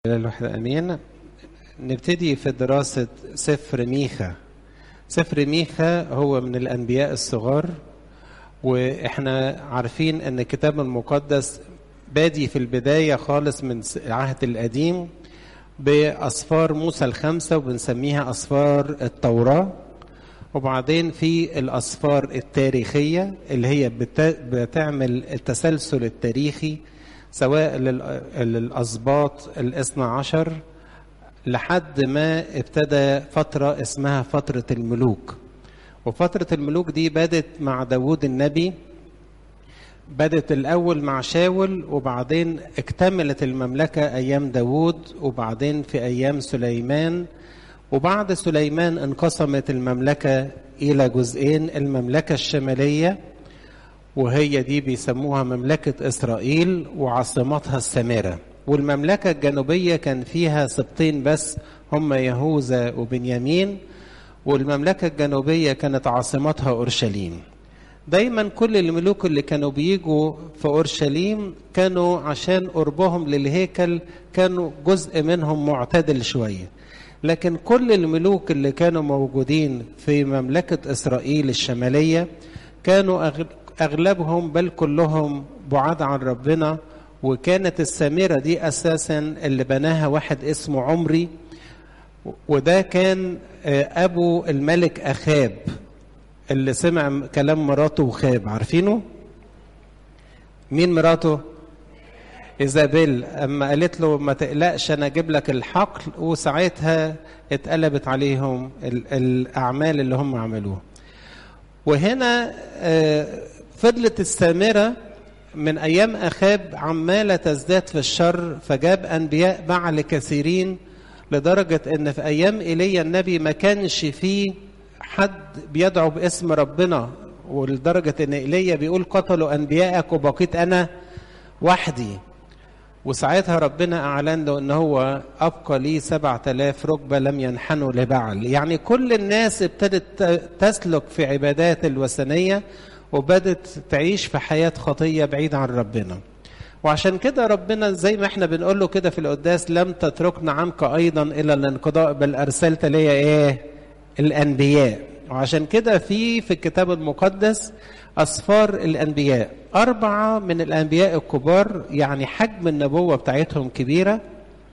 الواحد امين نبتدي في دراسة سفر ميخا سفر ميخا هو من الانبياء الصغار واحنا عارفين ان الكتاب المقدس بادي في البداية خالص من العهد القديم بأسفار موسى الخمسة وبنسميها أسفار التوراة وبعدين في الأسفار التاريخية اللي هي بتعمل التسلسل التاريخي سواء للأسباط الاثنى عشر لحد ما ابتدى فترة اسمها فترة الملوك وفترة الملوك دي بدت مع داود النبي بدت الأول مع شاول وبعدين اكتملت المملكة أيام داود وبعدين في أيام سليمان وبعد سليمان انقسمت المملكة إلى جزئين المملكة الشمالية وهي دي بيسموها مملكة إسرائيل وعاصمتها السامرة والمملكة الجنوبية كان فيها سبطين بس هم يهوذا وبنيامين والمملكة الجنوبية كانت عاصمتها أورشليم دايما كل الملوك اللي كانوا بيجوا في أورشليم كانوا عشان قربهم للهيكل كانوا جزء منهم معتدل شوية لكن كل الملوك اللي كانوا موجودين في مملكة إسرائيل الشمالية كانوا أغلبهم بل كلهم بعاد عن ربنا وكانت السامرة دي أساسا اللي بناها واحد اسمه عمري وده كان أبو الملك أخاب اللي سمع كلام مراته وخاب عارفينه مين مراته إيزابيل أما قالت له ما تقلقش أنا أجيب لك الحقل وساعتها اتقلبت عليهم الأعمال اللي هم عملوها وهنا فضلت السامرة من أيام أخاب عمالة تزداد في الشر فجاب أنبياء بعل كثيرين لدرجة أن في أيام إيليا النبي ما كانش فيه حد بيدعو باسم ربنا ولدرجة أن إيليا بيقول قتلوا أنبياءك وبقيت أنا وحدي وساعتها ربنا أعلن له أن هو أبقى لي سبعة آلاف ركبة لم ينحنوا لبعل يعني كل الناس ابتدت تسلك في عبادات الوثنية وبدت تعيش في حياة خطية بعيد عن ربنا وعشان كده ربنا زي ما احنا بنقول له كده في القداس لم تتركنا عنك أيضا إلى الانقضاء بل أرسلت لي إيه الأنبياء وعشان كده في في الكتاب المقدس أسفار الأنبياء أربعة من الأنبياء الكبار يعني حجم النبوة بتاعتهم كبيرة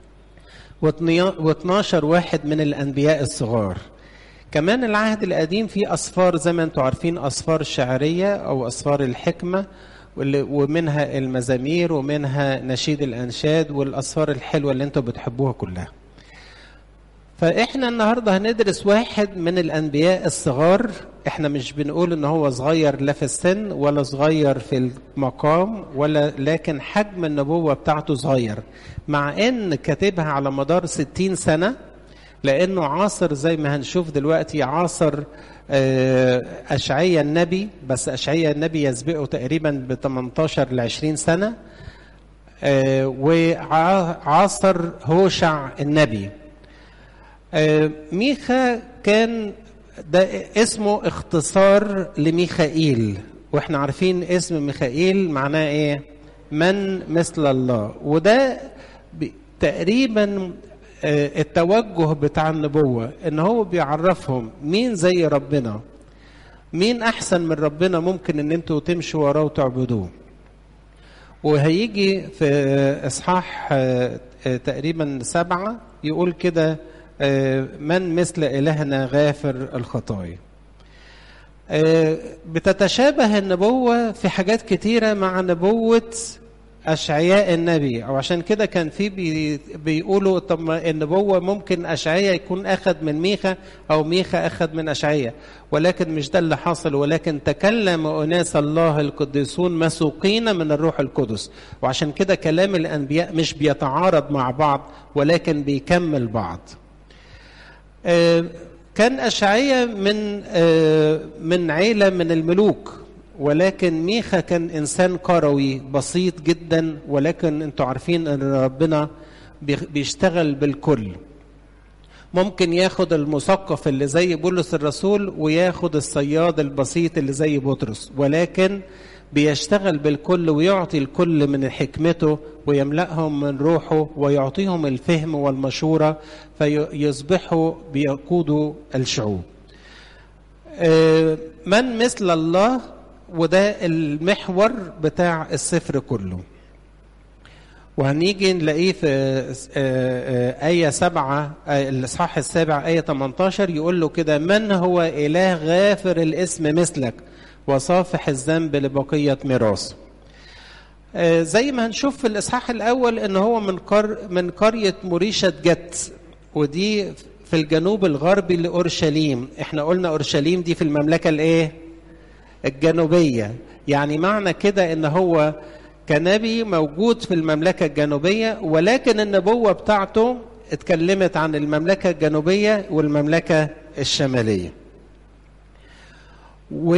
و12 واحد من الأنبياء الصغار كمان العهد القديم فيه أسفار زي ما أنتم عارفين أسفار الشعرية أو أسفار الحكمة ومنها المزامير ومنها نشيد الأنشاد والأسفار الحلوة اللي أنتم بتحبوها كلها فاحنا النهارده هندرس واحد من الانبياء الصغار احنا مش بنقول ان هو صغير لا في السن ولا صغير في المقام ولا لكن حجم النبوة بتاعته صغير مع ان كاتبها على مدار ستين سنة لانه عاصر زي ما هنشوف دلوقتي عاصر اشعيا النبي بس اشعيا النبي يسبقه تقريبا ب 18 ل 20 سنة وعاصر هوشع النبي ميخا كان ده اسمه اختصار لميخائيل واحنا عارفين اسم ميخائيل معناه ايه من مثل الله وده تقريبا التوجه بتاع النبوة ان هو بيعرفهم مين زي ربنا مين احسن من ربنا ممكن ان انتوا تمشوا وراه وتعبدوه وهيجي في اصحاح تقريبا سبعة يقول كده من مثل إلهنا غافر الخطايا بتتشابه النبوة في حاجات كتيرة مع نبوة أشعياء النبي أو عشان كده كان في بي بيقولوا طب ما النبوة ممكن أشعياء يكون أخذ من ميخا أو ميخا أخذ من أشعياء ولكن مش ده اللي حصل ولكن تكلم أناس الله القديسون مسوقين من الروح القدس وعشان كده كلام الأنبياء مش بيتعارض مع بعض ولكن بيكمل بعض كان أشعية من من عيلة من الملوك ولكن ميخا كان إنسان قروي بسيط جدا ولكن أنتوا عارفين أن ربنا بيشتغل بالكل ممكن ياخد المثقف اللي زي بولس الرسول وياخد الصياد البسيط اللي زي بطرس ولكن بيشتغل بالكل ويعطي الكل من حكمته ويملأهم من روحه ويعطيهم الفهم والمشورة فيصبحوا بيقودوا الشعوب من مثل الله وده المحور بتاع السفر كله وهنيجي نلاقيه في آية سبعة الإصحاح السابع آية 18 يقول له كده من هو إله غافر الاسم مثلك وصافح الذنب لبقية ميراثه زي ما هنشوف في الإصحاح الأول إن هو من قر من قرية مريشة جت ودي في الجنوب الغربي لأورشليم احنا قلنا أورشليم دي في المملكة الإيه؟ الجنوبية يعني معنى كده إن هو كنبي موجود في المملكة الجنوبية ولكن النبوة بتاعته اتكلمت عن المملكة الجنوبية والمملكة الشمالية و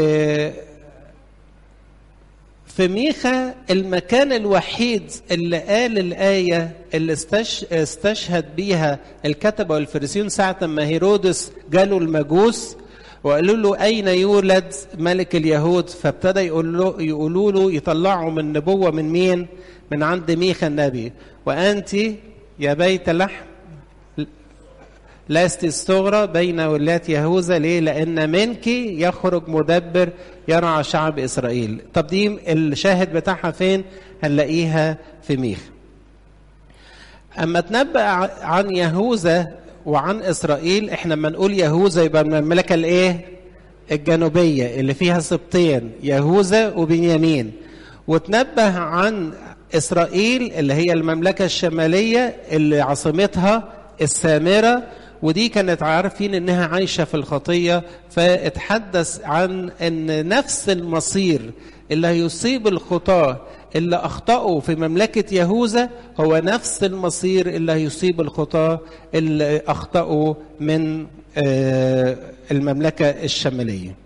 في ميخا المكان الوحيد اللي قال الآية اللي استش... استشهد بيها الكتبة والفريسيون ساعة ما هيرودس جاله المجوس وقالوا له أين يولد ملك اليهود فابتدى يقول له يقولوا له يطلعوا من نبوة من مين؟ من عند ميخا النبي وأنت يا بيت لحم لست الصغرى بين ولات يهوذا ليه؟ لأن منك يخرج مدبر يرعى شعب إسرائيل. طب دي الشاهد بتاعها فين؟ هنلاقيها في ميخ. أما تنبأ عن يهوذا وعن إسرائيل إحنا لما نقول يهوذا يبقى من المملكة الإيه؟ الجنوبية اللي فيها سبطين يهوذا وبنيامين. وتنبه عن إسرائيل اللي هي المملكة الشمالية اللي عاصمتها السامرة ودي كانت عارفين انها عايشه في الخطيه فاتحدث عن ان نفس المصير اللي هيصيب الخطاه اللي اخطاوا في مملكه يهوذا هو نفس المصير اللي هيصيب الخطاه اللي اخطاوا من المملكه الشماليه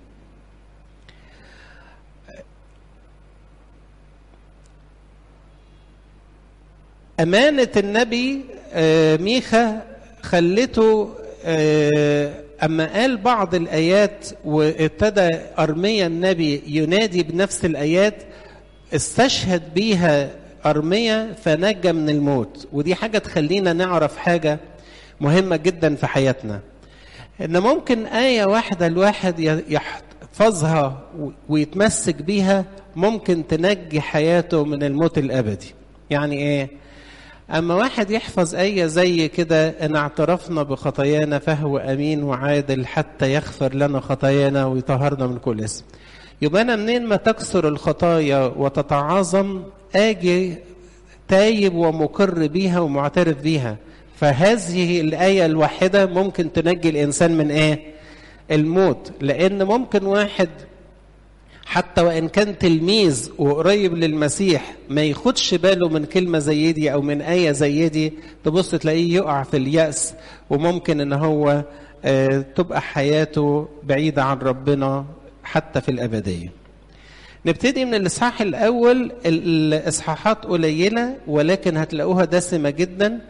امانه النبي ميخا خلته أما قال بعض الآيات وابتدى أرميا النبي ينادي بنفس الآيات استشهد بيها أرميا فنجى من الموت ودي حاجة تخلينا نعرف حاجة مهمة جدا في حياتنا إن ممكن آية واحدة الواحد يحفظها ويتمسك بيها ممكن تنجي حياته من الموت الأبدي يعني إيه؟ أما واحد يحفظ آية زي كده إن اعترفنا بخطايانا فهو أمين وعادل حتى يغفر لنا خطايانا ويطهرنا من كل اسم. يبقى أنا منين ما تكثر الخطايا وتتعاظم آجي تايب ومقر بيها ومعترف بيها. فهذه الآية الواحدة ممكن تنجي الإنسان من إيه؟ الموت، لأن ممكن واحد حتى وان كان تلميذ وقريب للمسيح ما ياخدش باله من كلمه زي دي او من ايه زي دي تبص تلاقيه يقع في الياس وممكن ان هو آه تبقى حياته بعيده عن ربنا حتى في الابديه. نبتدي من الاصحاح الاول الاصحاحات قليله ولكن هتلاقوها دسمه جدا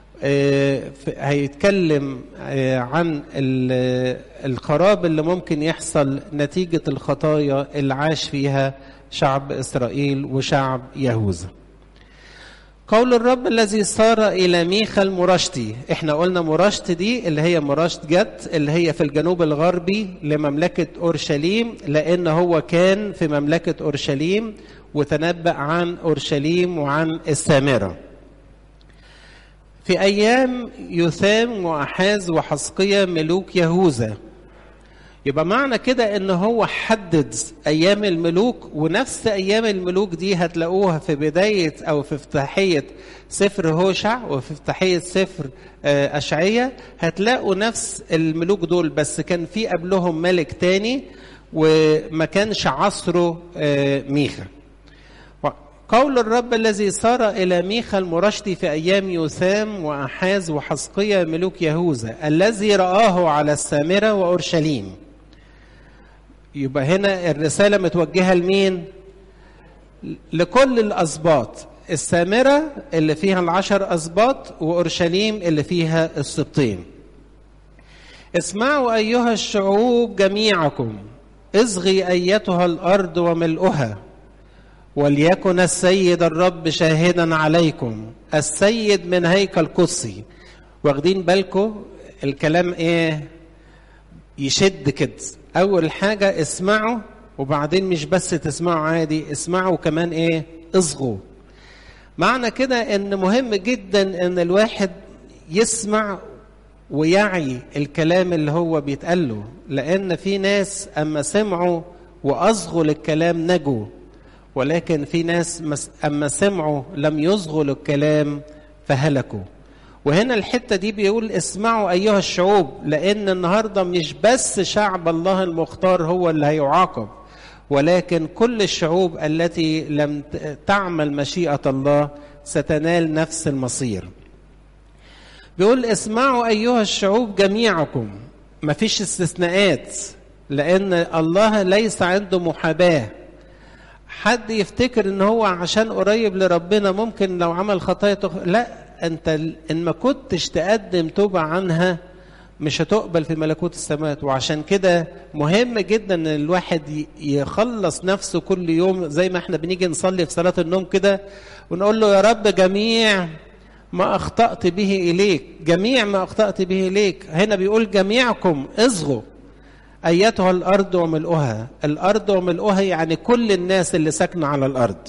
هيتكلم عن الخراب اللي ممكن يحصل نتيجة الخطايا اللي عاش فيها شعب إسرائيل وشعب يهوذا قول الرب الذي صار إلى ميخا المرشتي احنا قلنا مرشت دي اللي هي مرشت جت اللي هي في الجنوب الغربي لمملكة أورشليم لأن هو كان في مملكة أورشليم وتنبأ عن أورشليم وعن السامرة في أيام يثام وأحاز وحسقية ملوك يهوذا يبقى معنى كده ان هو حدد ايام الملوك ونفس ايام الملوك دي هتلاقوها في بدايه او في افتتاحيه سفر هوشع وفي افتتاحيه سفر اشعية هتلاقوا نفس الملوك دول بس كان في قبلهم ملك تاني وما كانش عصره ميخا قول الرب الذي صار إلى ميخا المرشدي في أيام يوثام وأحاز وحسقية ملوك يهوذا الذي رآه على السامرة وأورشليم يبقى هنا الرسالة متوجهة لمين؟ لكل الأسباط السامرة اللي فيها العشر أسباط وأورشليم اللي فيها السبطين اسمعوا أيها الشعوب جميعكم اصغي أيتها الأرض وملؤها وليكن السيد الرب شاهدا عليكم السيد من هيكل قدسي واخدين بالكم الكلام ايه يشد كده اول حاجه اسمعوا وبعدين مش بس تسمعوا عادي اسمعوا كمان ايه اصغوا معنى كده ان مهم جدا ان الواحد يسمع ويعي الكلام اللي هو بيتقال له لان في ناس اما سمعوا واصغوا للكلام نجوا ولكن في ناس اما سمعوا لم يصغوا للكلام فهلكوا وهنا الحتة دي بيقول اسمعوا أيها الشعوب لأن النهاردة مش بس شعب الله المختار هو اللي هيعاقب ولكن كل الشعوب التي لم تعمل مشيئة الله ستنال نفس المصير بيقول اسمعوا أيها الشعوب جميعكم مفيش استثناءات لأن الله ليس عنده محاباة حد يفتكر ان هو عشان قريب لربنا ممكن لو عمل خطايا تخ... لا انت ان ما كنتش تقدم توبه عنها مش هتقبل في ملكوت السماوات وعشان كده مهم جدا ان الواحد يخلص نفسه كل يوم زي ما احنا بنيجي نصلي في صلاه النوم كده ونقول له يا رب جميع ما اخطات به اليك جميع ما اخطات به اليك هنا بيقول جميعكم اصغوا ايتها الارض وملؤها الارض وملؤها يعني كل الناس اللي ساكنه على الارض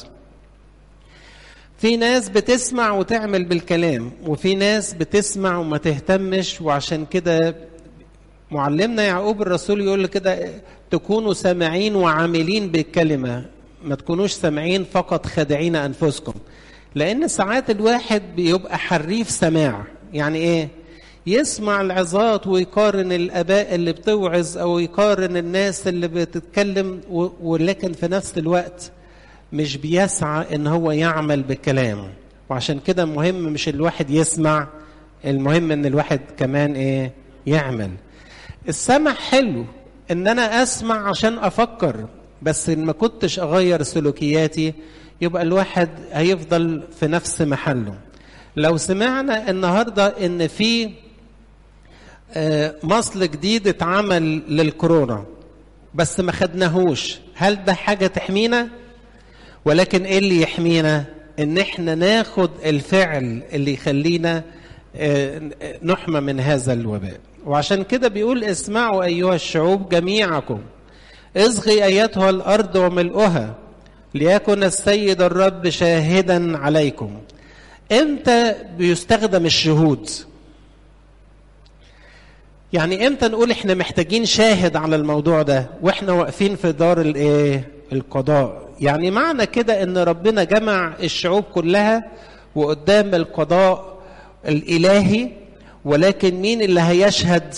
في ناس بتسمع وتعمل بالكلام وفي ناس بتسمع وما تهتمش وعشان كده معلمنا يعقوب الرسول يقول كده تكونوا سامعين وعاملين بالكلمة ما تكونوش سامعين فقط خادعين أنفسكم لأن ساعات الواحد بيبقى حريف سماع يعني إيه يسمع العظات ويقارن الآباء اللي بتوعظ أو يقارن الناس اللي بتتكلم ولكن في نفس الوقت مش بيسعى ان هو يعمل بالكلام وعشان كده مهم مش الواحد يسمع المهم ان الواحد كمان ايه يعمل السمع حلو ان انا اسمع عشان افكر بس ان ما كنتش اغير سلوكياتي يبقى الواحد هيفضل في نفس محله لو سمعنا النهارده ان في مصل جديد اتعمل للكورونا بس ما خدناهوش هل ده حاجه تحمينا ولكن ايه اللي يحمينا ان احنا ناخد الفعل اللي يخلينا نحمى من هذا الوباء وعشان كده بيقول اسمعوا ايها الشعوب جميعكم اصغي ايتها الارض وملؤها ليكن السيد الرب شاهدا عليكم امتى بيستخدم الشهود يعني امتى نقول احنا محتاجين شاهد على الموضوع ده واحنا واقفين في دار الايه القضاء يعني معنى كده ان ربنا جمع الشعوب كلها وقدام القضاء الالهي ولكن مين اللي هيشهد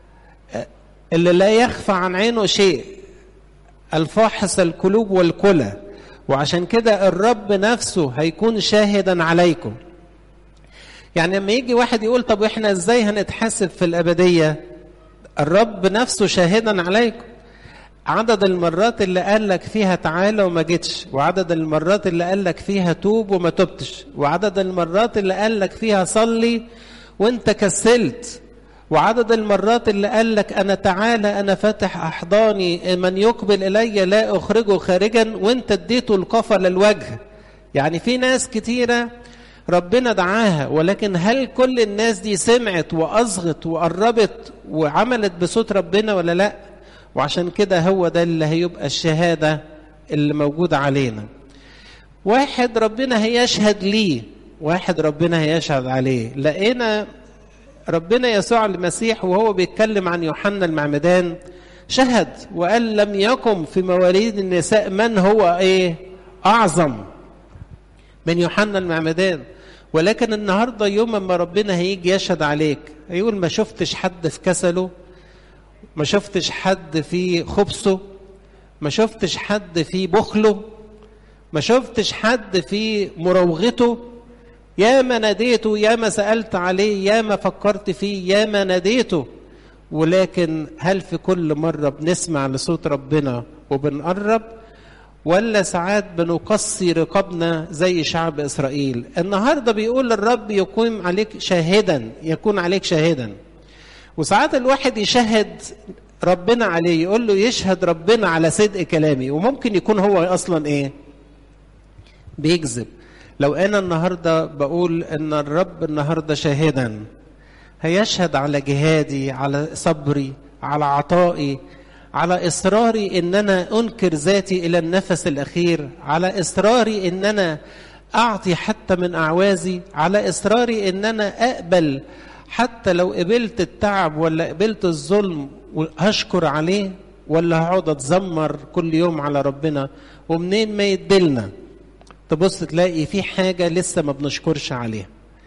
اللي لا يخفى عن عينه شيء الفاحص القلوب والكلى وعشان كده الرب نفسه هيكون شاهدا عليكم يعني لما يجي واحد يقول طب احنا ازاي هنتحاسب في الابديه الرب نفسه شاهدا عليكم عدد المرات اللي قال لك فيها تعالى وما جيتش وعدد المرات اللي قال لك فيها توب وما تبتش وعدد المرات اللي قال لك فيها صلي وانت كسلت وعدد المرات اللي قال لك انا تعالى انا فاتح احضاني من يقبل الي لا اخرجه خارجا وانت اديته القفا للوجه يعني في ناس كتيره ربنا دعاها ولكن هل كل الناس دي سمعت واصغت وقربت وعملت بصوت ربنا ولا لا وعشان كده هو ده اللي هيبقى الشهاده اللي موجوده علينا واحد ربنا هيشهد ليه واحد ربنا هيشهد عليه لقينا ربنا يسوع المسيح وهو بيتكلم عن يوحنا المعمدان شهد وقال لم يكن في مواليد النساء من هو ايه اعظم من يوحنا المعمدان ولكن النهارده يوم ما ربنا هيجي يشهد عليك هيقول ما شفتش حد في كسله ما شفتش حد في خبثه ما شفتش حد في بخله ما شفتش حد في مراوغته يا ما ناديته يا ما سألت عليه يا ما فكرت فيه يا ما ناديته ولكن هل في كل مرة بنسمع لصوت ربنا وبنقرب ولا ساعات بنقصي رقابنا زي شعب إسرائيل النهاردة بيقول الرب يكون عليك شاهدا يكون عليك شاهدا وساعات الواحد يشهد ربنا عليه يقول له يشهد ربنا على صدق كلامي وممكن يكون هو اصلا ايه بيكذب لو انا النهارده بقول ان الرب النهارده شاهدا هيشهد على جهادي على صبري على عطائي على اصراري ان انا انكر ذاتي الى النفس الاخير على اصراري ان انا اعطي حتى من اعوازي على اصراري ان انا اقبل حتى لو قبلت التعب ولا قبلت الظلم وهشكر عليه ولا هقعد اتذمر كل يوم على ربنا ومنين ما يدلنا تبص تلاقي في حاجه لسه ما بنشكرش عليها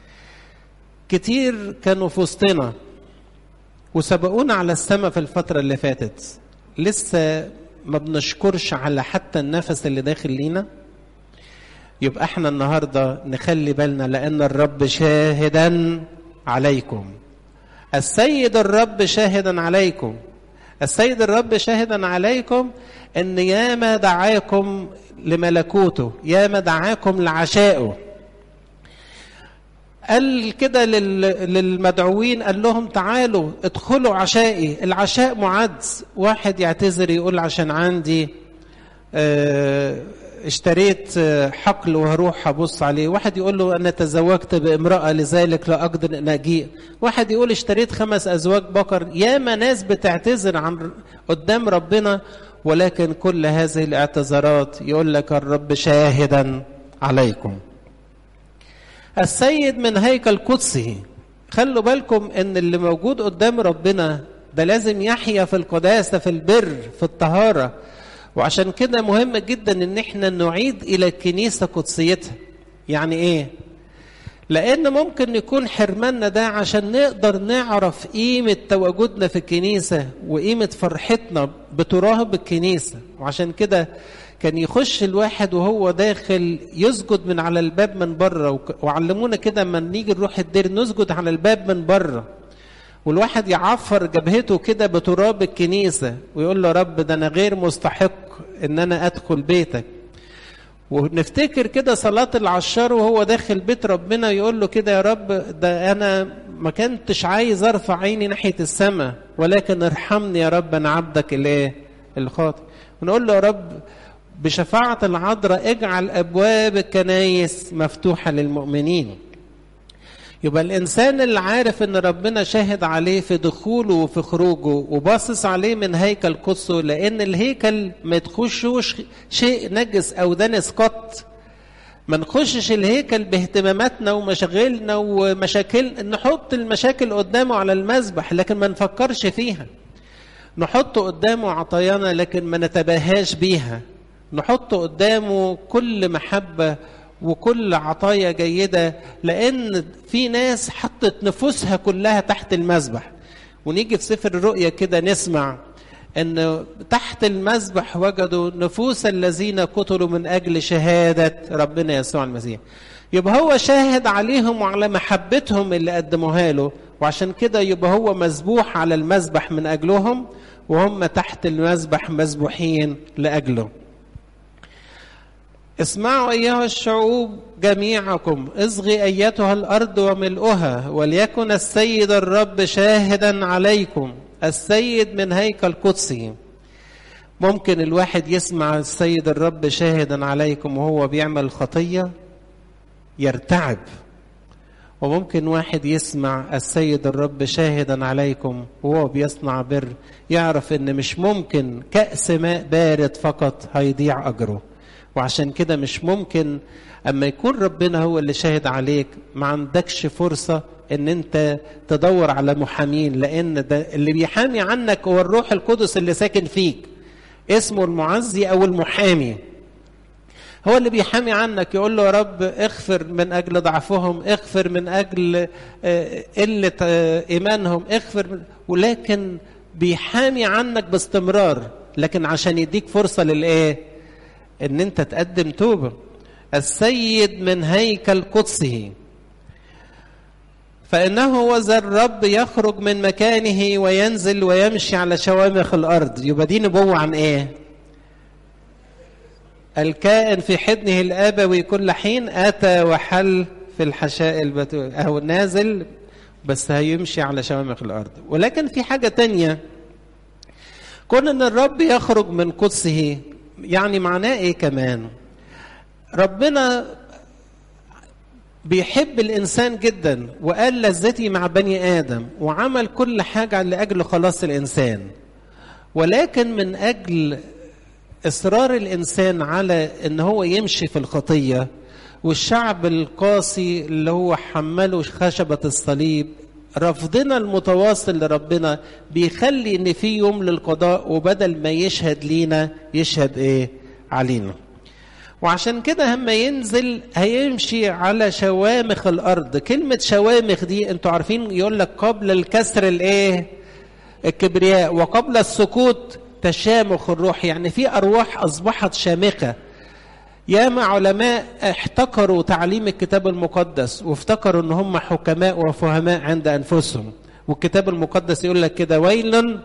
كتير كانوا في وسطنا وسبقونا على السماء في الفتره اللي فاتت لسه ما بنشكرش على حتى النفس اللي داخل لينا يبقى احنا النهارده نخلي بالنا لان الرب شاهدا عليكم السيد الرب شاهدا عليكم السيد الرب شاهدا عليكم ان ياما دعاكم لملكوته ياما دعاكم لعشائه قال كده للمدعوين قال لهم تعالوا ادخلوا عشائي العشاء معد واحد يعتذر يقول عشان عندي اه اشتريت حقل وهروح ابص عليه واحد يقول له انا تزوجت بامراه لذلك لا اقدر ان اجيء واحد يقول اشتريت خمس ازواج بقر ياما ناس بتعتذر عن قدام ربنا ولكن كل هذه الاعتذارات يقول لك الرب شاهدا عليكم السيد من هيكل قدسه خلوا بالكم ان اللي موجود قدام ربنا ده لازم يحيا في القداسه في البر في الطهاره وعشان كده مهم جدا ان احنا نعيد الى الكنيسه قدسيتها يعني ايه لان ممكن يكون حرماننا ده عشان نقدر نعرف قيمه تواجدنا في الكنيسه وقيمه فرحتنا بتراب الكنيسه وعشان كده كان يخش الواحد وهو داخل يسجد من على الباب من بره وعلمونا كده اما نيجي نروح الدير نسجد على الباب من بره والواحد يعفر جبهته كده بتراب الكنيسة ويقول له رب ده أنا غير مستحق إن أنا أدخل بيتك ونفتكر كده صلاة العشار وهو داخل بيت ربنا يقول له كده يا رب ده أنا ما كنتش عايز أرفع عيني ناحية السماء ولكن ارحمني يا رب أنا عبدك الإيه الخاطئ ونقول له يا رب بشفاعة العذراء اجعل أبواب الكنايس مفتوحة للمؤمنين يبقى الانسان اللي عارف ان ربنا شاهد عليه في دخوله وفي خروجه وباصص عليه من هيكل قدسه لان الهيكل ما تخشوش شيء نجس او دنس قط ما نخشش الهيكل باهتماماتنا ومشاغلنا ومشاكل نحط المشاكل قدامه على المذبح لكن ما نفكرش فيها نحط قدامه عطايانا لكن ما نتباهاش بيها نحط قدامه كل محبه وكل عطايا جيدة لأن في ناس حطت نفوسها كلها تحت المذبح ونيجي في سفر الرؤيا كده نسمع أن تحت المذبح وجدوا نفوس الذين قتلوا من أجل شهادة ربنا يسوع المسيح يبقى هو شاهد عليهم وعلى محبتهم اللي قدموها له وعشان كده يبقى هو مذبوح على المذبح من أجلهم وهم تحت المذبح مذبوحين لأجله اسمعوا ايها الشعوب جميعكم اصغي ايتها الارض وملؤها وليكن السيد الرب شاهدا عليكم السيد من هيكل قدسه ممكن الواحد يسمع السيد الرب شاهدا عليكم وهو بيعمل خطيه يرتعب وممكن واحد يسمع السيد الرب شاهدا عليكم وهو بيصنع بر يعرف ان مش ممكن كأس ماء بارد فقط هيضيع اجره وعشان كده مش ممكن اما يكون ربنا هو اللي شاهد عليك ما عندكش فرصة ان انت تدور على محامين لان ده اللي بيحامي عنك هو الروح القدس اللي ساكن فيك اسمه المعزي او المحامي هو اللي بيحامي عنك يقول له يا رب اغفر من اجل ضعفهم اغفر من اجل قله ايمانهم اغفر ولكن بيحامي عنك باستمرار لكن عشان يديك فرصه للايه ان انت تقدم توبه السيد من هيكل قدسه فانه وذا الرب يخرج من مكانه وينزل ويمشي على شوامخ الارض يبقى دي نبوه عن ايه الكائن في حضنه الابوي كل حين اتى وحل في الحشاء البتول اهو نازل بس هيمشي على شوامخ الارض ولكن في حاجه تانية كون ان الرب يخرج من قدسه يعني معناه ايه كمان ربنا بيحب الإنسان جدا وقال لذتي مع بني آدم وعمل كل حاجة لأجل خلاص الإنسان ولكن من أجل إصرار الإنسان على أن هو يمشي في الخطية والشعب القاسي اللي هو حمله خشبة الصليب رفضنا المتواصل لربنا بيخلي ان في يوم للقضاء وبدل ما يشهد لينا يشهد ايه علينا وعشان كده لما ينزل هيمشي على شوامخ الارض كلمه شوامخ دي انتوا عارفين يقول لك قبل الكسر الايه الكبرياء وقبل السكوت تشامخ الروح يعني في ارواح اصبحت شامخه ياما علماء احتكروا تعليم الكتاب المقدس وافتكروا ان هم حكماء وفهماء عند انفسهم والكتاب المقدس يقول لك كده ويل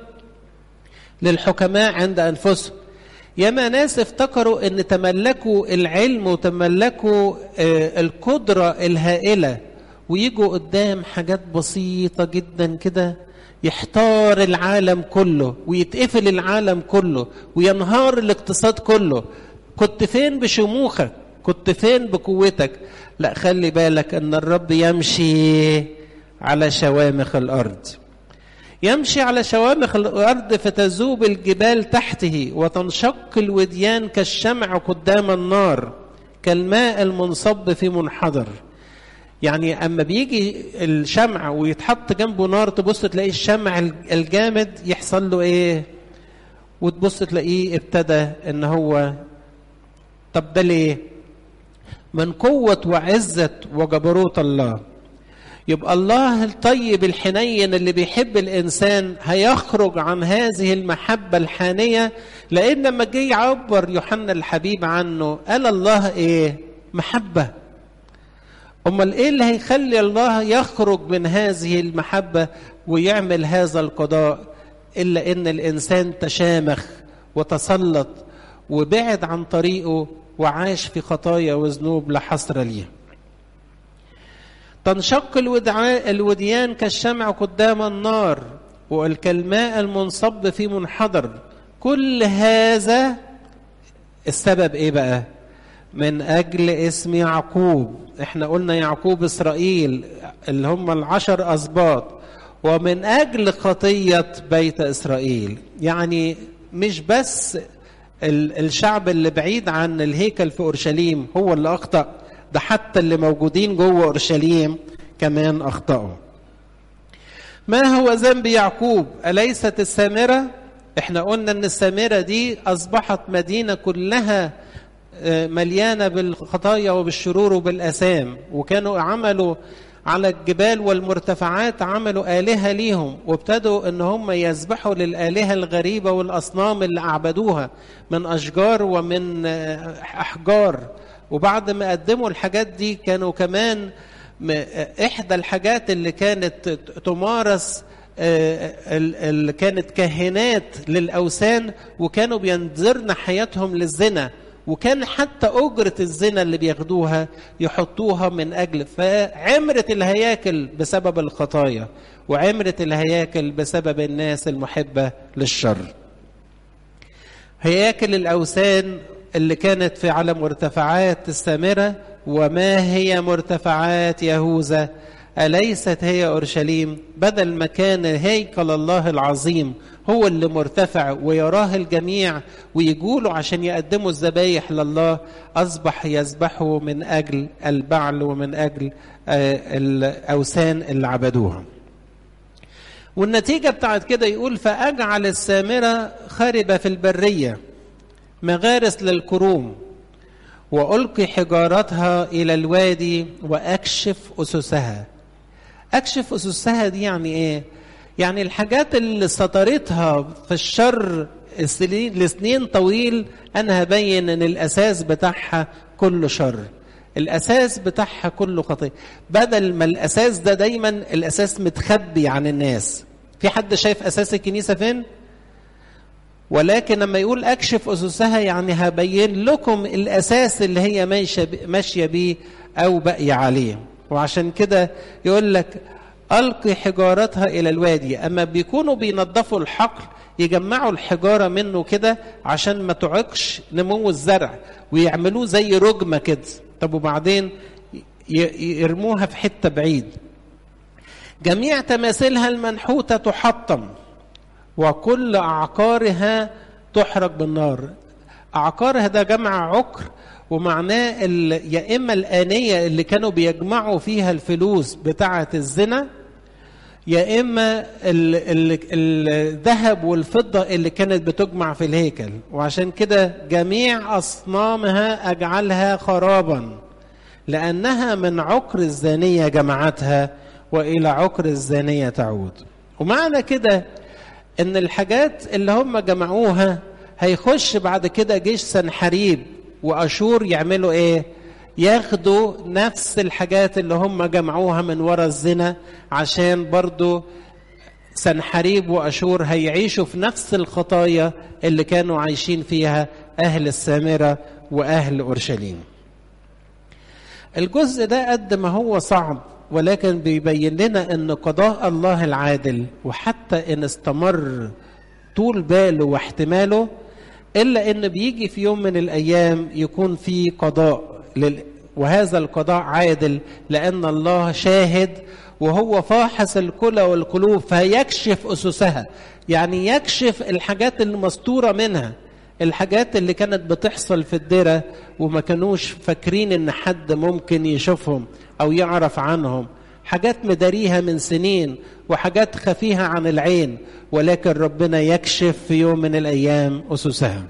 للحكماء عند انفسهم ياما ناس افتكروا ان تملكوا العلم وتملكوا آه القدره الهائله ويجوا قدام حاجات بسيطه جدا كده يحتار العالم كله ويتقفل العالم كله وينهار الاقتصاد كله كنت فين بشموخك كنت فين بقوتك لا خلي بالك ان الرب يمشي على شوامخ الارض يمشي على شوامخ الارض فتذوب الجبال تحته وتنشق الوديان كالشمع قدام النار كالماء المنصب في منحدر يعني اما بيجي الشمع ويتحط جنبه نار تبص تلاقي الشمع الجامد يحصل له ايه وتبص تلاقيه ابتدى ان هو طب ده ليه من قوة وعزة وجبروت الله يبقى الله الطيب الحنين اللي بيحب الإنسان هيخرج عن هذه المحبة الحانية لأن لما جه يعبر يوحنا الحبيب عنه قال الله إيه محبة أمال إيه اللي هيخلي الله يخرج من هذه المحبة ويعمل هذا القضاء إلا إن الإنسان تشامخ وتسلط وبعد عن طريقه وعاش في خطايا وذنوب لا حصر ليها تنشق الوديان كالشمع قدام النار والكالماء المنصب في منحدر كل هذا السبب ايه بقى من اجل اسم يعقوب احنا قلنا يعقوب اسرائيل اللي هم العشر اسباط ومن اجل خطيه بيت اسرائيل يعني مش بس الشعب اللي بعيد عن الهيكل في اورشليم هو اللي اخطا ده حتى اللي موجودين جوه اورشليم كمان اخطاوا ما هو ذنب يعقوب اليست السامره احنا قلنا ان السامره دي اصبحت مدينه كلها مليانه بالخطايا وبالشرور وبالاثام وكانوا عملوا على الجبال والمرتفعات عملوا آلهة ليهم وابتدوا ان هم يذبحوا للآلهة الغريبة والأصنام اللي أعبدوها من أشجار ومن أحجار وبعد ما قدموا الحاجات دي كانوا كمان إحدى الحاجات اللي كانت تمارس اللي كانت كاهنات للأوثان وكانوا بينذرن حياتهم للزنا وكان حتى أجرة الزنا اللي بياخدوها يحطوها من أجل فعمرت الهياكل بسبب الخطايا وعمرت الهياكل بسبب الناس المحبة للشر هياكل الأوثان اللي كانت في على مرتفعات السامرة وما هي مرتفعات يهوذا أليست هي أورشليم بدل ما كان هيكل الله العظيم هو اللي مرتفع ويراه الجميع ويجولوا عشان يقدموا الذبايح لله أصبح يذبحوا من أجل البعل ومن أجل الأوثان اللي عبدوها والنتيجة بتاعت كده يقول فأجعل السامرة خربة في البرية مغارس للكروم وألقي حجارتها إلى الوادي وأكشف أسسها أكشف أسسها دي يعني إيه؟ يعني الحاجات اللي سطرتها في الشر لسنين طويل أنا هبين إن الأساس بتاعها كله شر الأساس بتاعها كله خطية بدل ما الأساس ده دايما الأساس متخبي عن الناس في حد شايف أساس الكنيسة فين؟ ولكن لما يقول اكشف اسسها يعني هبين لكم الاساس اللي هي ماشيه ماشيه بيه او باقيه عليه وعشان كده يقول لك ألقي حجارتها إلى الوادي أما بيكونوا بينظفوا الحقل يجمعوا الحجارة منه كده عشان ما تعقش نمو الزرع ويعملوه زي رجمة كده طب وبعدين يرموها في حتة بعيد جميع تماثيلها المنحوتة تحطم وكل أعقارها تحرق بالنار أعقارها ده جمع عكر ومعناه يا إما الآنية اللي كانوا بيجمعوا فيها الفلوس بتاعة الزنا يا إما الذهب والفضة اللي كانت بتجمع في الهيكل وعشان كده جميع أصنامها أجعلها خرابا لأنها من عكر الزانية جمعتها وإلى عكر الزانية تعود ومعنى كده إن الحاجات اللي هم جمعوها هيخش بعد كده جيش سنحريب وأشور يعملوا إيه؟ ياخدوا نفس الحاجات اللي هم جمعوها من وراء الزنا عشان برضو سنحريب وأشور هيعيشوا في نفس الخطايا اللي كانوا عايشين فيها أهل السامرة وأهل أورشليم الجزء ده قد ما هو صعب ولكن بيبين لنا ان قضاء الله العادل وحتى ان استمر طول باله واحتماله الا ان بيجي في يوم من الايام يكون في قضاء لل... وهذا القضاء عادل لان الله شاهد وهو فاحص الكلى والقلوب فيكشف اسسها يعني يكشف الحاجات المستوره منها الحاجات اللي كانت بتحصل في الدرة وما كانوش فاكرين ان حد ممكن يشوفهم او يعرف عنهم حاجات مداريها من سنين وحاجات خفيها عن العين ولكن ربنا يكشف في يوم من الايام اسسها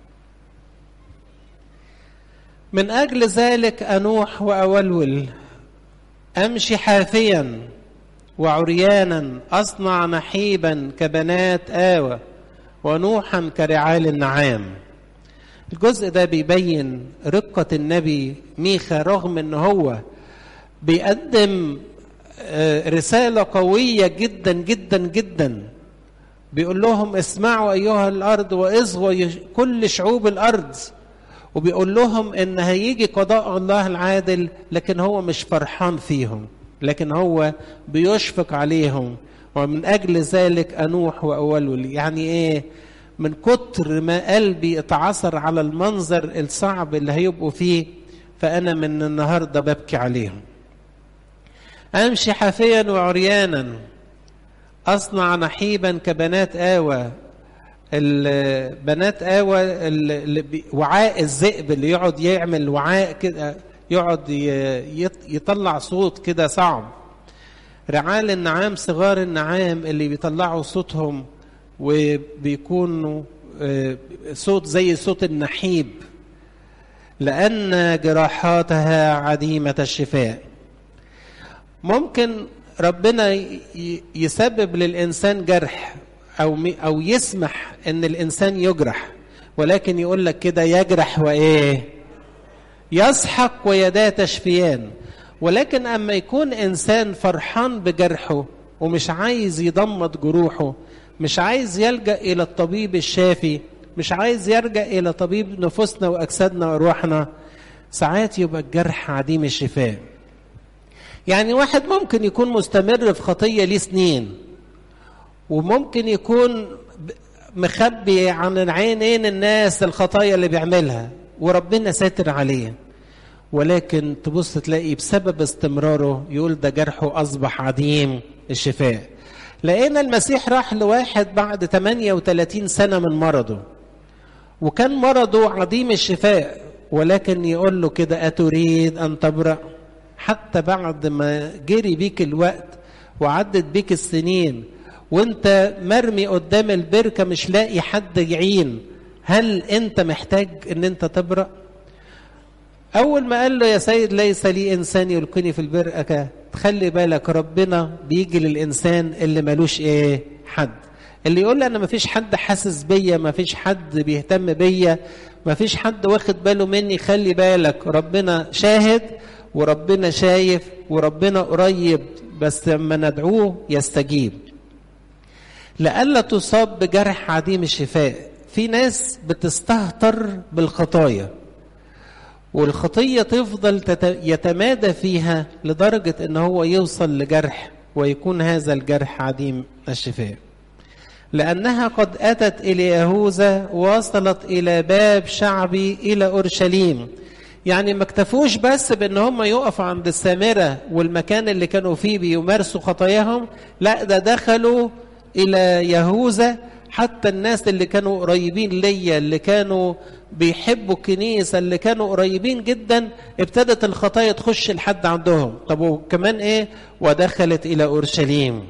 من اجل ذلك انوح واولول امشي حافيا وعريانا اصنع نحيبا كبنات اوى ونوحا كرعال النعام الجزء ده بيبين رقة النبي ميخا رغم ان هو بيقدم رسالة قوية جدا جدا جدا بيقول لهم اسمعوا أيها الأرض واصغوا كل شعوب الأرض وبيقول لهم ان هيجي قضاء الله العادل لكن هو مش فرحان فيهم لكن هو بيشفق عليهم ومن أجل ذلك أنوح وأولول يعني إيه من كتر ما قلبي اتعصر على المنظر الصعب اللي هيبقوا فيه فأنا من النهاردة ببكي عليهم أمشي حافيا وعريانا أصنع نحيبا كبنات آوى البنات آوى وعاء الذئب اللي يقعد يعمل وعاء كده يقعد يطلع صوت كده صعب رعال النعام صغار النعام اللي بيطلعوا صوتهم وبيكونوا صوت زي صوت النحيب لأن جراحاتها عديمة الشفاء ممكن ربنا يسبب للإنسان جرح أو أو يسمح إن الإنسان يجرح ولكن يقول لك كده يجرح وإيه؟ يسحق ويداه تشفيان ولكن اما يكون انسان فرحان بجرحه ومش عايز يضمد جروحه مش عايز يلجا الى الطبيب الشافي مش عايز يرجع الى طبيب نفوسنا واجسادنا وارواحنا ساعات يبقى الجرح عديم الشفاء يعني واحد ممكن يكون مستمر في خطيه ليه سنين وممكن يكون مخبي عن عينين الناس الخطايا اللي بيعملها وربنا ساتر عليه ولكن تبص تلاقي بسبب استمراره يقول ده جرحه أصبح عديم الشفاء لقينا المسيح راح لواحد بعد 38 سنة من مرضه وكان مرضه عديم الشفاء ولكن يقول له كده أتريد أن تبرأ حتى بعد ما جري بيك الوقت وعدت بيك السنين وانت مرمي قدام البركة مش لاقي حد يعين هل انت محتاج ان انت تبرأ أول ما قال له يا سيد ليس لي إنسان يلقني في البركة تخلي بالك ربنا بيجي للإنسان اللي ملوش إيه حد اللي يقول لي أنا مفيش حد حاسس بيا مفيش حد بيهتم بيا مفيش حد واخد باله مني خلي بالك ربنا شاهد وربنا شايف وربنا قريب بس لما ندعوه يستجيب لئلا تصاب بجرح عديم الشفاء في ناس بتستهتر بالخطايا والخطية تفضل يتمادى فيها لدرجة ان هو يوصل لجرح ويكون هذا الجرح عديم الشفاء لأنها قد أتت إلى يهوذا ووصلت إلى باب شعبي إلى أورشليم يعني ما اكتفوش بس بأن هم يقفوا عند السامرة والمكان اللي كانوا فيه بيمارسوا خطاياهم لا ده دخلوا إلى يهوذا حتى الناس اللي كانوا قريبين ليا اللي كانوا بيحبوا الكنيسة اللي كانوا قريبين جدا ابتدت الخطايا تخش لحد عندهم طب وكمان ايه ودخلت إلى أورشليم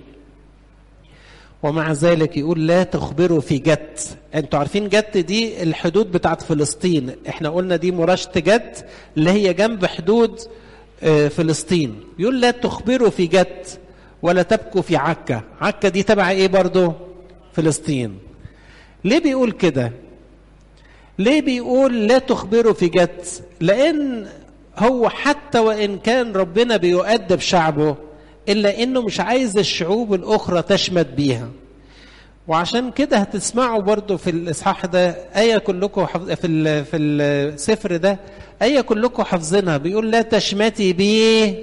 ومع ذلك يقول لا تخبروا في جت انتوا عارفين جت دي الحدود بتاعت فلسطين احنا قلنا دي مراشة جت اللي هي جنب حدود فلسطين يقول لا تخبروا في جت ولا تبكوا في عكا عكا دي تبع ايه برضو فلسطين ليه بيقول كده ليه بيقول لا تخبروا في جت لان هو حتى وان كان ربنا بيؤدب شعبه الا انه مش عايز الشعوب الاخرى تشمت بيها وعشان كده هتسمعوا برضو في الاصحاح ده ايه كلكم حفظ في ال... في السفر ده ايه كلكم حافظينها بيقول لا تشمتي بيه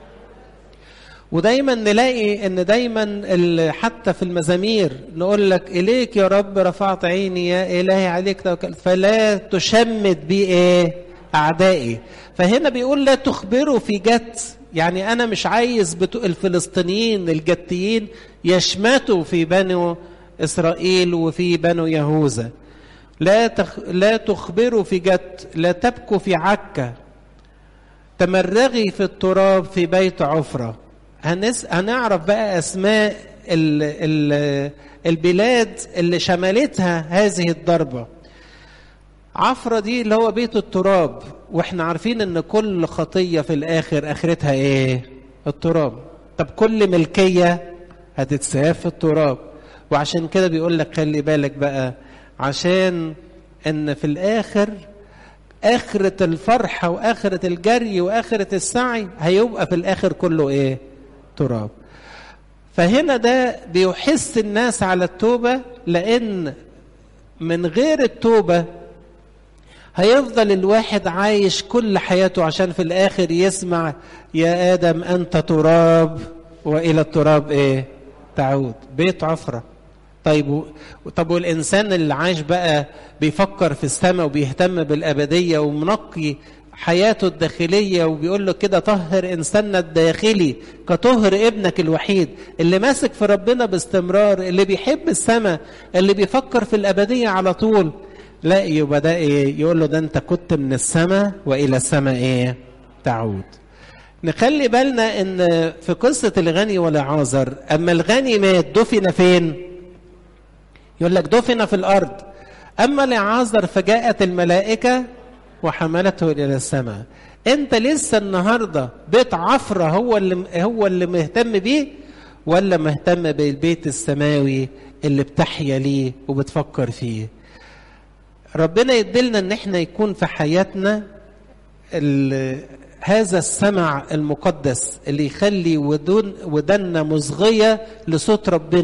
ودايما نلاقي ان دايما حتى في المزامير نقول لك اليك يا رب رفعت عيني يا الهي عليك توكلت فلا تشمت بي ايه اعدائي فهنا بيقول لا تخبروا في جت يعني انا مش عايز الفلسطينيين الجتيين يشمتوا في بنو اسرائيل وفي بنو يهوذا لا تخ... لا تخبروا في جت لا تبكوا في عكا تمرغي في التراب في بيت عفره هنس... هنعرف بقى اسماء ال... ال... البلاد اللي شملتها هذه الضربه عفرة دي اللي هو بيت التراب واحنا عارفين ان كل خطية في الاخر اخرتها ايه التراب طب كل ملكية هتتساب في التراب وعشان كده بيقول لك خلي بالك بقى عشان ان في الاخر اخرة الفرحة واخرة الجري واخرة السعي هيبقى في الاخر كله ايه تراب فهنا ده بيحس الناس على التوبة لان من غير التوبة هيفضل الواحد عايش كل حياته عشان في الاخر يسمع يا ادم انت تراب والى التراب ايه تعود بيت عفره طيب طب والانسان اللي عايش بقى بيفكر في السماء وبيهتم بالابديه ومنقي حياته الداخليه وبيقول له كده طهر انساننا الداخلي كطهر ابنك الوحيد اللي ماسك في ربنا باستمرار اللي بيحب السماء اللي بيفكر في الابديه على طول لا يبقى ده ايه يقول له ده انت كنت من السماء والى السماء ايه تعود نخلي بالنا ان في قصة الغني والعازر اما الغني مات دفن فين يقول لك دفن في الارض اما لعازر فجاءت الملائكة وحملته الى السماء انت لسه النهارده بيت عفرة هو اللي هو اللي مهتم بيه ولا مهتم بالبيت السماوي اللي بتحيا ليه وبتفكر فيه ربنا يدلنا ان احنا يكون في حياتنا هذا السمع المقدس اللي يخلي ودن ودنا مصغية لصوت ربنا